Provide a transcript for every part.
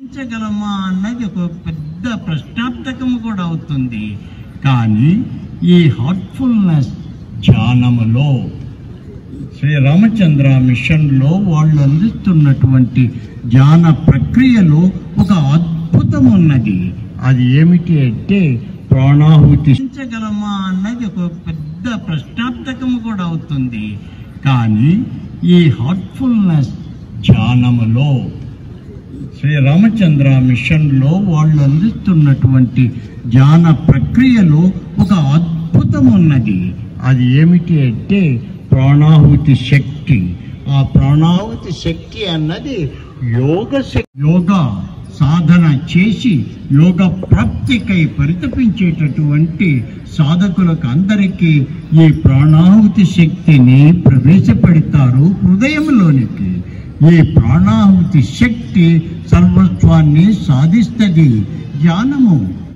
ఉంచగలమా అన్నది ఒక పెద్ద ప్రశ్నార్థకం కూడా అవుతుంది కానీ ఈ హార్ట్ఫుల్నెస్ ధ్యానములో శ్రీ రామచంద్ర మిషన్లో వాళ్ళు అందిస్తున్నటువంటి ధ్యాన ప్రక్రియలో ఒక అద్భుతం ఉన్నది అది ఏమిటి అంటే ప్రాణాహుతి ఉంచగలమా అన్నది ఒక పెద్ద ప్రశ్నార్థకం కూడా అవుతుంది కానీ ఈ హార్ట్ఫుల్నెస్ ధ్యానములో శ్రీ రామచంద్ర మిషన్లో వాళ్ళు అందిస్తున్నటువంటి ధ్యాన ప్రక్రియలో ఒక అద్భుతం ఉన్నది అది ఏమిటి అంటే ప్రాణాహుతి శక్తి ఆ ప్రాణాహుతి శక్తి అన్నది యోగ శక్- యోగా సాధన చేసి యోగ ప్రాప్తికై పరితపించేటటువంటి సాధకులకు అందరికీ ఈ ప్రాణాహుతి శక్తిని ప్రవేశపెడతారు హృదయంలోనికి ఈ ప్రాణాహుతి శక్తి సర్వస్వాన్ని సాధిస్తుంది ధ్యానము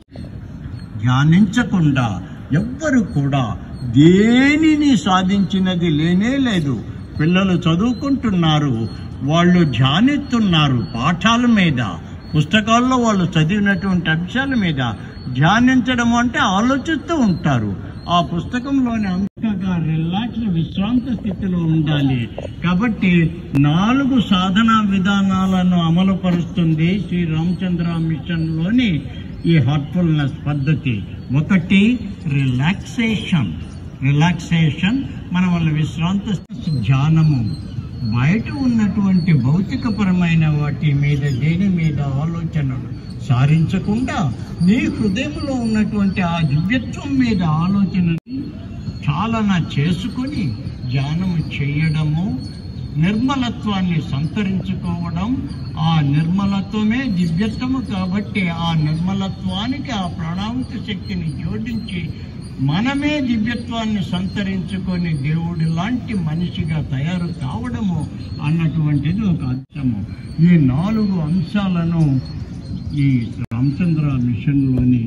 ధ్యానించకుండా ఎవ్వరు కూడా దేనిని సాధించినది లేనే లేదు పిల్లలు చదువుకుంటున్నారు వాళ్ళు ధ్యానిస్తున్నారు పాఠాల మీద పుస్తకాల్లో వాళ్ళు చదివినటువంటి అంశాల మీద ధ్యానించడం అంటే ఆలోచిస్తూ ఉంటారు ఆ పుస్తకంలోని అంతగా రిలాక్స్ విశ్రాంత స్థితిలో ఉండాలి కాబట్టి నాలుగు సాధనా విధానాలను అమలు పరుస్తుంది శ్రీ రామచంద్ర మిషన్లోని ఈ హార్ట్ఫుల్నెస్ పద్ధతి ఒకటి రిలాక్సేషన్ రిలాక్సేషన్ మన వల్ల విశ్రాంత స్థితి ధ్యానము బయట ఉన్నటువంటి భౌతికపరమైన వాటి మీద దేని మీద ఆలోచనలు సారించకుండా నీ హృదయంలో ఉన్నటువంటి ఆ దివ్యత్వం మీద ఆలోచనని చాలన చేసుకొని ధ్యానము చేయడము నిర్మలత్వాన్ని సంతరించుకోవడం ఆ నిర్మలత్వమే దివ్యత్వము కాబట్టి ఆ నిర్మలత్వానికి ఆ ప్రాణాంత శక్తిని జోడించి మనమే దివ్యత్వాన్ని సంతరించుకొని దేవుడి లాంటి మనిషిగా తయారు కావడము అన్నటువంటిది ఒక అంశము ఈ నాలుగు అంశాలను ఈ రామచంద్ర మిషన్లోని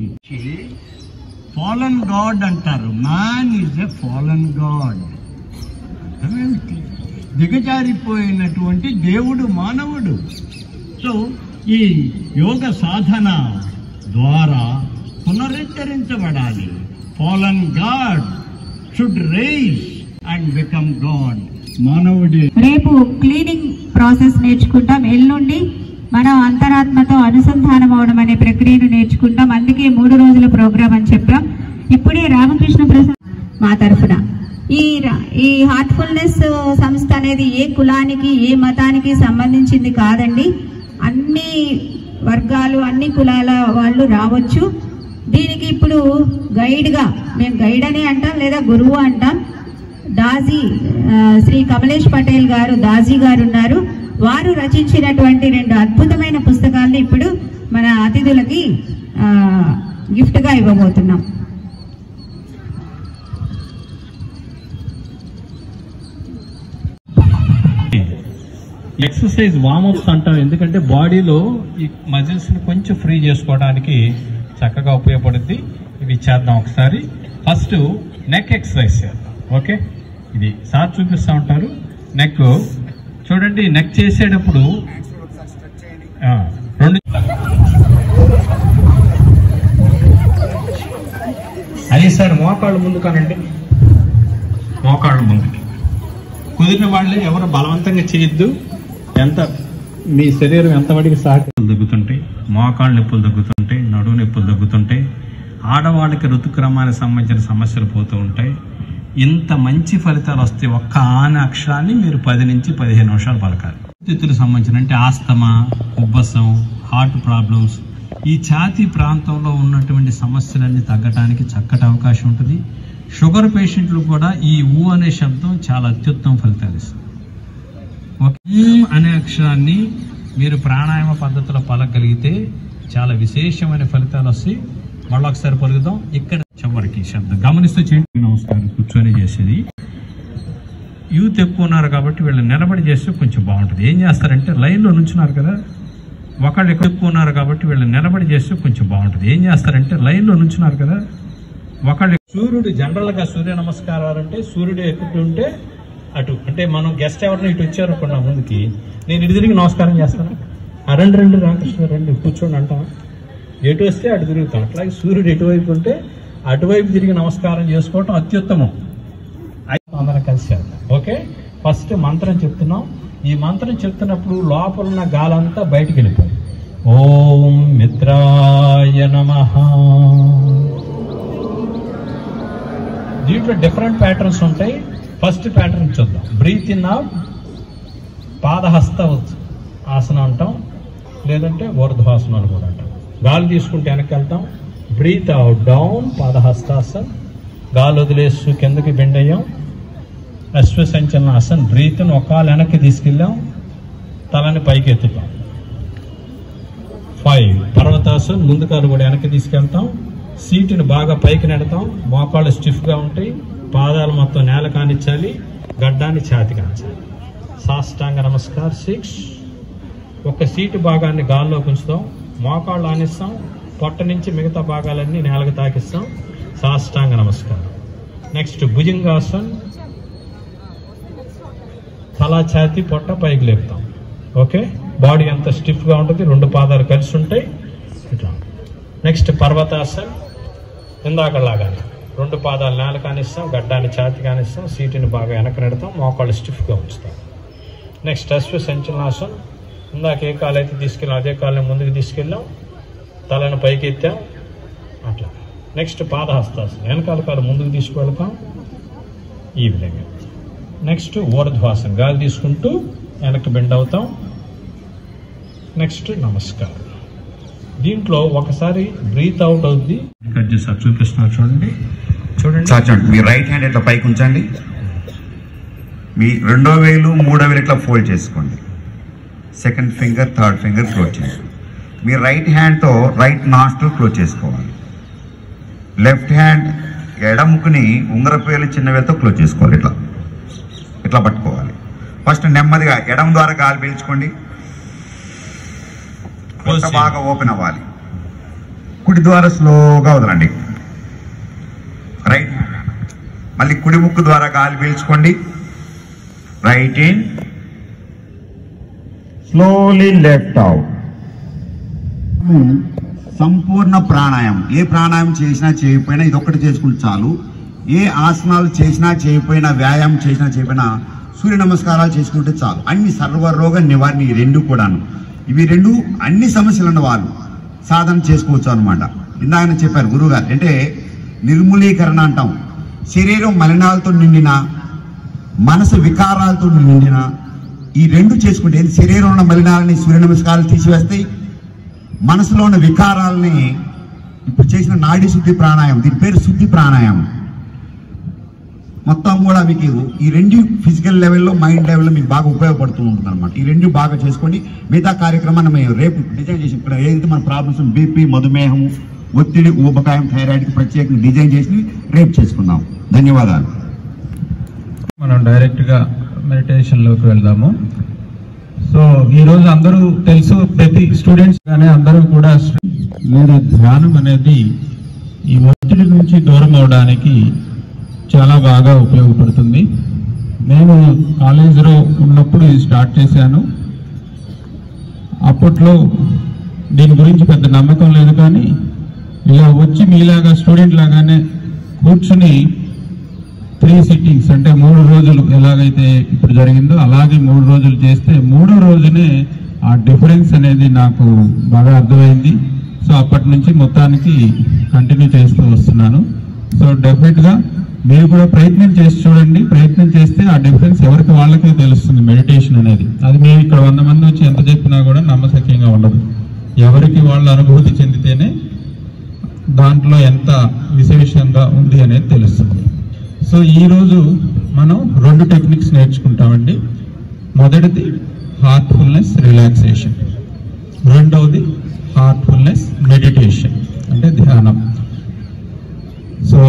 ఫాలన్ గాడ్ అంటారు man is a fallen god అదేమిటి దిగజారిపోయినటువంటి దేవుడు మానవుడు సో ఈ యోగ సాధన ద్వారా పునరుద్ధరించబడాలి fallen god should rise and become god మానవుడి రేపు క్లీనింగ్ ప్రాసెస్ నేర్చుకుంటాం ఎల్లుండి మనం అంతరాత్మతో అనుసంధానం అవడం అనే ప్రక్రియను నేర్చుకుంటాం అందుకే మూడు రోజుల ప్రోగ్రామ్ అని చెప్పాం ఇప్పుడే రామకృష్ణ ప్రసాద్ మా తరఫున ఈ రా- ఈ హార్ట్ఫుల్నెస్ సంస్థ అనేది ఏ కులానికి ఏ మతానికి సంబంధించింది కాదండి అన్ని వర్గాలు అన్ని కులాల వాళ్ళు రావచ్చు దీనికి ఇప్పుడు గైడ్గా మేము గైడ్ అని అంటాం లేదా గురువు అంటాం దాజీ ఆ, శ్రీ కమలేష్ పటేల్ గారు దాజీ గారు ఉన్నారు వారు రచించినటువంటి రెండు అద్భుతమైన పుస్తకాలను ఇప్పుడు మన అతిథులకి ఆ, గిఫ్ట్గా ఇవ్వబోతున్నాం ఎక్సర్సైజ్ వామప్స్ అంటాం ఎందుకంటే బాడీలో ఈ మజిల్స్ ని కొంచెం ఫ్రీ చేసుకోవడానికి చక్కగా ఉపయోగపడుద్ది ఇవి చేద్దాం ఒకసారి ఫస్ట్ నెక్ ఎక్సర్సైజ్ చేద్దాం ఓకే ఇది సార్ చూపిస్తా ఉంటారు నెక్ చూడండి నెక్ చేసేటప్పుడు ఆ, రెండు అది సార్ మోకాళ్ళు ముందు కానండి మోకాళ్ళు ముందుకి కుదిరిన వాళ్ళే ఎవరు బలవంతంగా చేయొద్దు ఎంత మీ శరీరం ఎంత వాడికి సహకారం తగ్గుతుంటాయి మోకాళ్ళ నొప్పులు తగ్గుతుంటాయి నడువు నొప్పులు తగ్గుతుంటాయి ఆడవాళ్ళకి ఋతుక్రమానికి సంబంధించిన సమస్యలు పోతూ ఉంటాయి ఇంత మంచి ఫలితాలు వస్తే ఒక్క ఆన అక్షరాన్ని మీరు పది నుంచి పదిహేను నిమిషాలు పలకాలి ఊపిరితిత్తులకు సంబంధించిన అంటే ఆస్తమా ఉబ్బసం హార్ట్ ప్రాబ్లమ్స్ ఈ ఛాతీ ప్రాంతంలో ఉన్నటువంటి సమస్యలన్నీ తగ్గడానికి చక్కటి అవకాశం ఉంటుంది షుగర్ పేషెంట్లు కూడా ఈ ఊ అనే శబ్దం చాలా అత్యుత్తమ ఫలితాలు ఇస్తుంది ఒక ఊ అనే అక్షరాన్ని మీరు ప్రాణాయామ పద్ధతిలో పలకగలిగితే చాలా విశేషమైన ఫలితాలు వస్తాయి మళ్ళీ ఒకసారి పలుకుదాం ఇక్కడ చివరికి శబ్దం గమనిస్తూ చేయండి నమస్కారం కూర్చొని చేసేది యూత్ ఎక్కువ ఉన్నారు కాబట్టి వీళ్ళు నిలబడి చేస్తే కొంచెం బాగుంటుంది ఏం చేస్తారంటే లైన్లో నుంచున్నారు కదా ఒకళ్ళు ఎక్కువ ఉన్నారు కాబట్టి వీళ్ళు నిలబడి చేస్తే కొంచెం బాగుంటుంది ఏం చేస్తారంటే లైన్లో నుంచున్నారు కదా ఒకళ్ళు సూర్యుడు జనరల్ గా సూర్య నమస్కారాలు అంటే సూర్యుడు ఎక్కుతుంటే అటు అంటే మనం గెస్ట్ ఎవరిని ఇటు వచ్చారు అనుకున్నా ముందుకి నేను ఇటు తిరిగి నమస్కారం చేస్తాను ఆ రండి రండి రామకృష్ణ రండి కూర్చోండి అంటాం ఎటు వస్తే అటు తిరుగుతాం అట్లాగే సూర్యుడు ఎటువైపు ఉంటే అటువైపు తిరిగి నమస్కారం చేసుకోవటం అత్యుత్తమం అయితే అందరం కలిసి చేద్దాం ఓకే ఫస్ట్ మంత్రం చెప్తున్నాం ఈ మంత్రం చెప్తున్నప్పుడు లోపల ఉన్న గాలంతా బయటికి వెళ్ళిపోయి ఓం మిత్రాయ నమ దీంట్లో డిఫరెంట్ ప్యాటర్న్స్ ఉంటాయి ఫస్ట్ ప్యాటర్న్ చూద్దాం బ్రీత్ ఇన్ అవుట్ పాదహస్త ఆసనం అంటాం లేదంటే ఊర్ధ్వాసనం అని కూడా అంటాం గాలి తీసుకుంటే వెనక్కి వెళ్తాం బ్రీత్ అవుట్ డౌన్ పాదహస్తాసన్ గాలి వదిలేస్తూ కిందకి బెండ్ అయ్యాం అశ్వ సంచలన ఆసన్ బ్రీత్ను ఒక కాలు వెనక్కి తీసుకెళ్ళాం తలని పైకి ఎత్తుతాం ఫైవ్ పర్వతాసన్ ముందు కాలు కూడా వెనక్కి తీసుకెళ్తాం సీటుని బాగా పైకి నెడతాం మోకాళ్ళు స్టిఫ్గా ఉంటాయి పాదాలు మొత్తం నేల కానిచ్చాలి గడ్డాన్ని ఛాతి కానిచ్చాలి సాష్టాంగ నమస్కార్ సిక్స్ ఒక సీటు భాగాన్ని గాల్లోకి ఉంచుతాం మోకాళ్ళు ఆనిస్తాం పొట్ట నుంచి మిగతా భాగాలన్నీ నేలకు తాకిస్తాం సాష్టాంగ నమస్కారం నెక్స్ట్ భుజంగాసన్ తల ఛాతి పొట్ట పైకి లేపుతాం ఓకే బాడీ ఎంత స్టిఫ్గా ఉంటుంది రెండు పాదాలు కలిసి ఉంటాయి ఇట్లా నెక్స్ట్ పర్వతాసన్ ఇందాకలాగానే రెండు పాదాలు నేల కానిస్తాం గడ్డాన్ని ఛాతి కానిస్తాం సీటుని బాగా వెనక నెడతాం మోకాళ్ళు స్టిఫ్గా ఉంచుతాం నెక్స్ట్ అశ్వ సంచలనాసన్ ఇందాక ఏ కాలు అయితే తీసుకెళ్ళాం అదే కాళ్ళని ముందుకు తీసుకెళ్ళాం తలను పైకి ఎత్తాం అట్లా నెక్స్ట్ పాదహస్తాసనం వెనకాల కాలు ముందుకు తీసుకువెళ్తాం ఈ విధంగా నెక్స్ట్ ఊర్ధ్వాసనం గాలి తీసుకుంటూ వెనక్కి బెండ్ అవుతాం నెక్స్ట్ నమస్కారం దీంట్లో ఒకసారి బ్రీత్ అవుట్ అవుద్ది కట్ చేస్తారు చూపిస్తున్నారు చూడండి చూడండి సార్ చూడండి మీ రైట్ హ్యాండ్ ఇట్లా పైకి ఉంచండి మీ రెండో వేలు మూడో వేలు ఇట్లా ఫోల్డ్ చేసుకోండి second finger third finger close చేయండి మీ రైట్ హ్యాండ్తో రైట్ నాస్ట్రల్ క్లోజ్ చేసుకోవాలి లెఫ్ట్ హ్యాండ్ ఎడముకుని ఉంగరపేలు చిన్న వేలతో క్లోజ్ చేసుకోవాలి ఇట్లా ఇట్లా పట్టుకోవాలి ఫస్ట్ నెమ్మదిగా ఎడమ ద్వారా గాలి పీల్చుకోండి పొట్ట చేయండి. బాగా ఓపెన్ అవ్వాలి కుడి ద్వారా స్లోగా వదలండి రైట్ మళ్ళీ కుడి ముక్కు ద్వారా గాలి పీల్చుకోండి right in slowly left out సంపూర్ణ ప్రాణాయామం ఏ ప్రాణాయామం చేసినా చేయకపోయినా ఇది ఒక్కటి చేసుకుంటే చాలు ఏ ఆసనాలు చేసినా చేయకపోయినా వ్యాయామం చేసినా చేయకపోయినా సూర్య నమస్కారాలు చేసుకుంటే చాలు అన్ని సర్వరోగ నివారణ ఈ రెండు కూడాను ఇవి రెండు అన్ని సమస్యలు ఉన్న వాళ్ళు సాధన చేసుకోవచ్చు అనమాట ఇందాక చెప్పారు గురువుగారు అంటే నిర్మూలీకరణ అంటాం శరీరం మలినాలతో నిండిన మనసు వికారాలతో నిండిన ఈ రెండు చేసుకుంటే ఏంది? శరీరంలో ఉన్న మలినాలని సూర్య నమస్కారాలు తీసివేస్తాయి మనసులో ఉన్న వికారాలని ఇప్పుడు చేసిన నాడీ శుద్ధి ప్రాణాయామం దీని పేరు శుద్ధి ప్రాణాయామం మొత్తం కూడా మీకు ఈ రెండు ఫిజికల్ లెవెల్లో మైండ్ లెవెల్లో మీకు బాగా ఉపయోగపడుతూ ఉంటుంది అనమాట ఈ రెండు బాగా చేసుకోండి మిగతా కార్యక్రమాన్ని మేము రేపు డిజైన్ చేసి ఇప్పుడు ఏదైతే మన ప్రాబ్లమ్స్ బీపీ మధుమేహం ఒత్తిడి ఊబకాయం థైరాయిడ్కి ప్రత్యేకంగా డిజైన్ చేసి రేపు చేసుకుందాం ధన్యవాదాలు మనం డైరెక్ట్గా మెడిటేషన్లోకి వెళ్దాము సో ఈ రోజు అందరూ తెలుసు ప్రతి స్టూడెంట్స్ కానీ అందరూ కూడా మీరు ధ్యానం అనేది ఈ ఒత్తిడి నుంచి దూరం అవడానికి చాలా బాగా ఉపయోగపడుతుంది నేను కాలేజీలో ఉన్నప్పుడు ఇది స్టార్ట్ చేశాను అప్పట్లో దీని గురించి పెద్ద నమ్మకం లేదు కానీ ఇలా వచ్చి మీలాగా స్టూడెంట్ లాగానే కూర్చుని త్రీ సిట్టింగ్స్ అంటే మూడు రోజులు ఎలాగైతే ఇప్పుడు జరిగిందో అలాగే మూడు రోజులు చేస్తే మూడో రోజునే ఆ డిఫరెన్స్ అనేది నాకు బాగా అర్థమైంది సో అప్పటి నుంచి మొత్తానికి కంటిన్యూ చేస్తూ వస్తున్నాను సో డెఫినెట్ గా మీరు కూడా ప్రయత్నం చేసి చూడండి ప్రయత్నం చేస్తే ఆ డిఫరెన్స్ ఎవరికి వాళ్ళకే తెలుస్తుంది మెడిటేషన్ అనేది అది మేము ఇక్కడ వంద మంది వచ్చి ఎంత చెప్పినా కూడా నమ్మశక్యంగా ఉండదు ఎవరికి వాళ్ళ అనుభూతి చెందితేనే దాంట్లో ఎంత విశేషంగా ఉంది అనేది తెలుస్తుంది సో ఈ రోజు మనం రెండు టెక్నిక్స్ నేర్చుకుంటామండి మొదటిది హార్ట్ఫుల్నెస్ రిలాక్సేషన్ రెండవది హార్ట్ఫుల్నెస్ మెడిటేషన్ అంటే ధ్యానం సో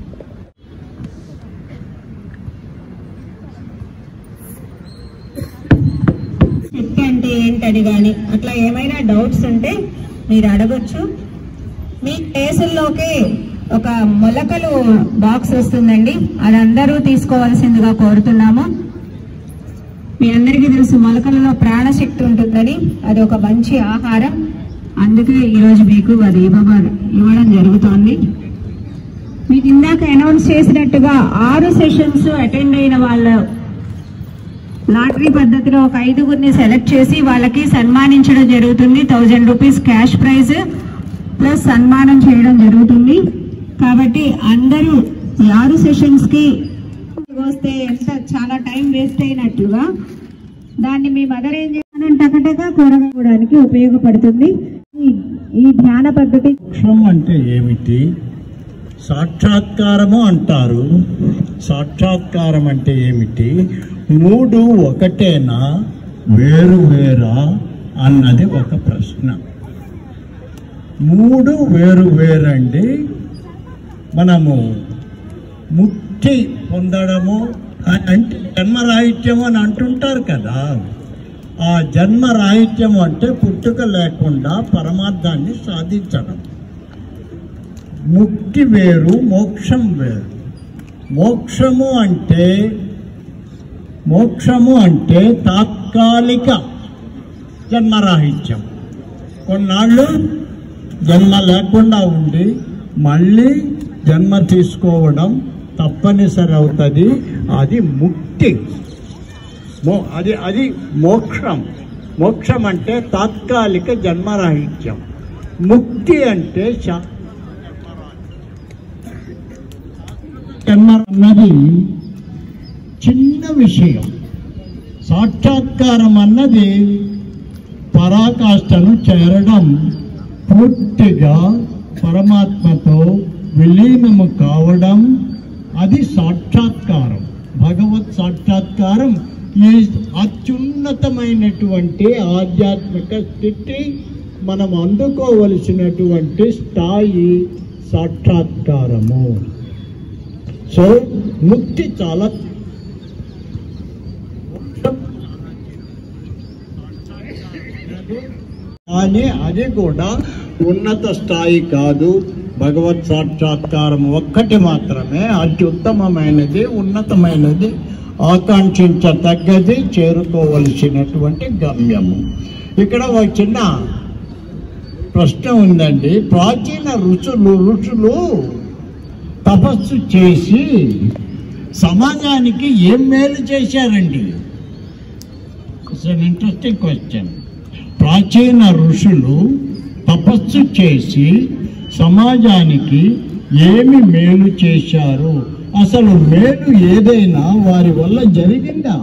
శక్తి అంటే ఏంటని కానీ అట్లా ఏమైనా డౌట్స్ ఉంటే మీరు అడగొచ్చు మీ కేసుల్లోకి ఒక మొలకలు బాక్స్ వస్తుందండి అది అందరూ తీసుకోవాల్సిందిగా కోరుతున్నాము మీ అందరికీ తెలుసు మొలకలలో ప్రాణశక్తి ఉంటుందని అది ఒక మంచి ఆహారం అందుకే ఈరోజు మీకు అది ఇవ్వబ ఇవ్వడం జరుగుతోంది మీకు ఇందాక అనౌన్స్ చేసినట్టుగా ఆరు సెషన్స్ అటెండ్ అయిన వాళ్ళ లాటరీ పద్ధతిలో ఒక ఐదుగురిని సెలెక్ట్ చేసి వాళ్ళకి సన్మానించడం జరుగుతుంది thousand rupees cash prize plus సన్మానం చేయడం జరుగుతుంది కాబట్టి అందరూ ఈ ఆరు సెషన్స్ కి వస్తే ఎంత చాలా టైం వేస్ట్ అయినట్లుగా దాన్ని మీ మదర్ ఏం చేయాలని టకటక కూరగాయడానికి ఉపయోగపడుతుంది ఈ- ఈ ధ్యాన పద్ధతి మోక్షం అంటే ఏమిటి సాక్షాత్కారము అంటారు సాక్షాత్కారం అంటే ఏమిటి మూడు ఒకటేనా వేరు వేరా అన్నది ఒక ప్రశ్న మూడు వేరు వేరండి మనము ముక్తి పొందడము అ- అంటే జన్మరాహిత్యం అని అంటుంటారు కదా ఆ జన్మరాహిత్యం అంటే పుట్టుక లేకుండా పరమార్థాన్ని సాధించడం ముక్తి వేరు మోక్షం వేరు మోక్షము అంటే మోక్షము అంటే తాత్కాలిక జన్మరాహిత్యం కొన్నాళ్ళు జన్మ లేకుండా ఉండి మళ్ళీ జన్మ తీసుకోవడం తప్పనిసరి అవుతుంది అది ముక్తి మో- అది అది మోక్షం మోక్షం అంటే తాత్కాలిక జన్మరాహిత్యం ముక్తి అంటే శా- జన్మ అన్నది చిన్న విషయం సాక్షాత్కారం అన్నది పరాకాష్ఠను చేరడం పూర్తిగా పరమాత్మతో విలీనము కావడం అది సాక్షాత్కారం భగవత్ సాక్షాత్కారం ఈ అత్యున్నతమైనటువంటి ఆధ్యాత్మిక స్థితి మనం అందుకోవలసినటువంటి స్థాయి సాక్షాత్కారము సో ముక్తి చాలా కానీ అది కూడా ఉన్నత స్థాయి కాదు భగవత్ సాక్షాత్కారం ఒక్కటి మాత్రమే అత్యుత్తమమైనది ఉన్నతమైనది ఆకాంక్షించతగ్గది చేరుకోవలసినటువంటి గమ్యము ఇక్కడ ఒక చిన్న ప్రశ్న ఉందండి ప్రాచీన ఋషులు ఋషులు తపస్సు చేసి సమాజానికి ఏం మేలు చేశారండి ఇట్స్ అన్ ఇంట్రెస్టింగ్ క్వశ్చన్ ప్రాచీన ఋషులు తపస్సు చేసి సమాజానికి ఏమి మేలు చేశారు అసలు మేలు ఏదైనా వారి వల్ల జరిగిందా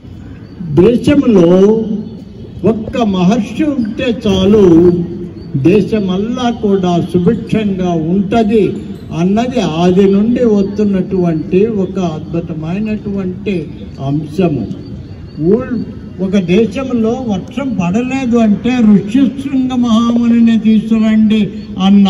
దేశంలో ఒక్క మహర్షి ఉంటే చాలు దేశమల్లా కూడా సుభిక్షంగా ఉంటది అన్నది ఆది నుండి వస్తున్నటువంటి ఒక అద్భుతమైనటువంటి అంశము ఊళ్ళ ఒక దేశంలో వర్షం పడలేదు అంటే ఋష్యశృంగ మహామునిని తీసుకురండి అన్న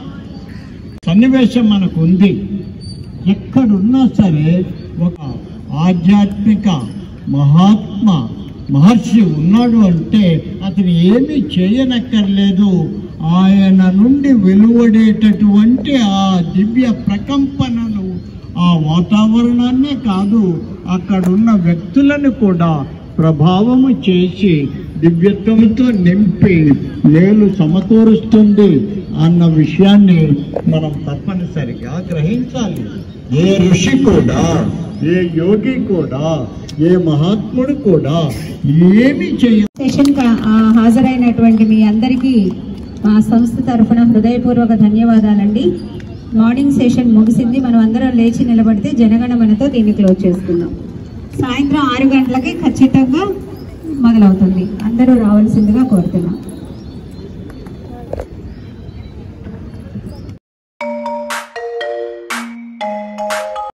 సన్నివేశం మనకు ఉంది ఎక్కడున్నా సరే ఒక ఆధ్యాత్మిక మహాత్మ మహర్షి ఉన్నాడు అంటే అతను ఏమీ చేయనక్కర్లేదు ఆయన నుండి వెలువడేటటువంటి ఆ దివ్య ప్రకంపనలు ఆ వాతావరణాన్నే కాదు అక్కడున్న వ్యక్తులను కూడా ప్రభావము చేసి దివ్యత్వంతో నింపి మేలు సమకూరుస్తుంది అన్న విషయాన్ని మనం తప్పనిసరిగా గ్రహించాలి ఏ ఋషి కూడా ఏ యోగి కూడా ఏ మహాత్ముడు కూడా ఏమి చేయ సెషన్ కా- ఆ, హాజరైనటువంటి మీ అందరికీ మా సంస్థ తరఫున హృదయపూర్వక ధన్యవాదాలండి మార్నింగ్ సెషన్ ముగిసింది మనం అందరం లేచి నిలబడితే జనగణమనతో దీన్ని క్లోజ్ చేసుకుందాం సాయంత్రం ఆరు గంటలకి ఖచ్చితంగా మొదలవుతుంది అందరూ రావాల్సిందిగా కోరుతున్నాం